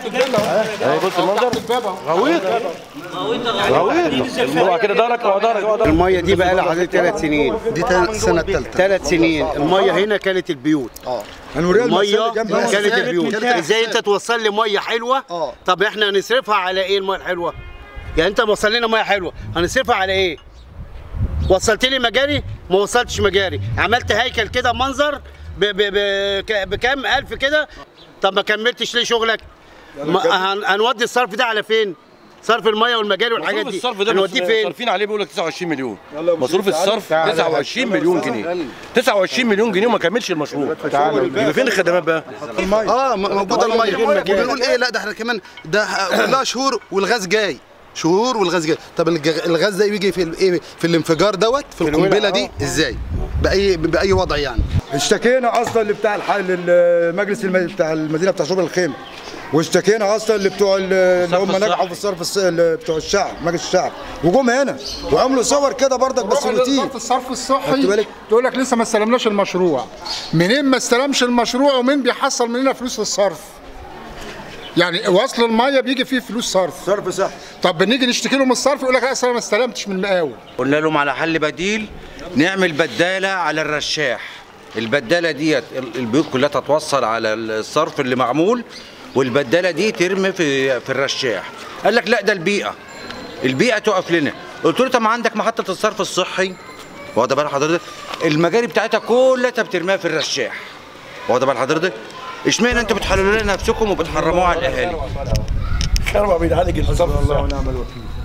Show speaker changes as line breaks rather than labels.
اهي بص المنظر غويط غويط اوعى كده دارك اوعى دارك اوعى دارك
الميه دي بقى لها حوالي ثلاث سنين
دي تا- السنه الثالثه
ثلاث سنين الميه هنا كانت البيوت
اه
الميه
المسألة جنب
كانت
المسألة.
البيوت ازاي انت توصل لي ميه حلوه
اه.
طب احنا هنصرفها على ايه الميه الحلوه يعني انت موصل لنا ميه حلوه هنصرفها على ايه وصلت لي مجاري ما وصلتش مجاري عملت هيكل كده منظر ب ب ب ك- بكام الف كده طب ما كملتش ليه شغلك ما هن هنودي الصرف ده على فين صرف الميه والمجاري والحاجات
مصروف
دي
الصرف ده
هنوديه فين
صارفين عليه بيقول لك 29 مليون مصروف الصرف 29 مليون جنيه 29 مليون جنيه وما كملش المشروع يبقى فين الخدمات بقى؟
اه م- موجوده الميه وبنقول ايه لا ده احنا كمان ده كلها شهور والغاز جاي شهور والغاز جاي طب الج- الغاز ده بيجي في الايه في الانفجار دوت في القنبله دي ازاي باي باي وضع يعني
اشتكينا اصلا اللي بتاع الح- المجلس الم- بتاع المدينه بتاع شبرا الخيمه واشتكينا اصلا اللي بتوع ال- اللي هم نجحوا في الصرف الص- اللي بتوع الشعب مجلس الشعب وجم هنا وعملوا صور كده برضك بس روتين
وزاره الصرف
خدت
الصحي
بالك؟
تقول لك لسه ما استلمناش المشروع منين ما استلمش المشروع ومين بيحصل مننا فلوس الصرف يعني وصل الميه بيجي فيه فلوس صرف
صرف صح
طب بنيجي نشتكي لهم الصرف يقول لك لا أصل انا ما استلمتش من المقاول
قلنا لهم على حل بديل نعمل بدالة على الرشاح البدالة ديت ال- البيوت كلها تتوصل على الصرف اللي معمول والبدالة دي ترمي في في الرشاح قال لك لا ده البيئة البيئة تقف لنا قلت له طب ما عندك محطة الصرف الصحي واخد بال حضرتك المجاري بتاعتها كلها بترميها في الرشاح واخد بال حضرتك اشمعنى انتوا بتحللوا لنا نفسكم وبتحرموها على الاهالي
كانوا بيعالج الصرف
الله ونعم الوكيل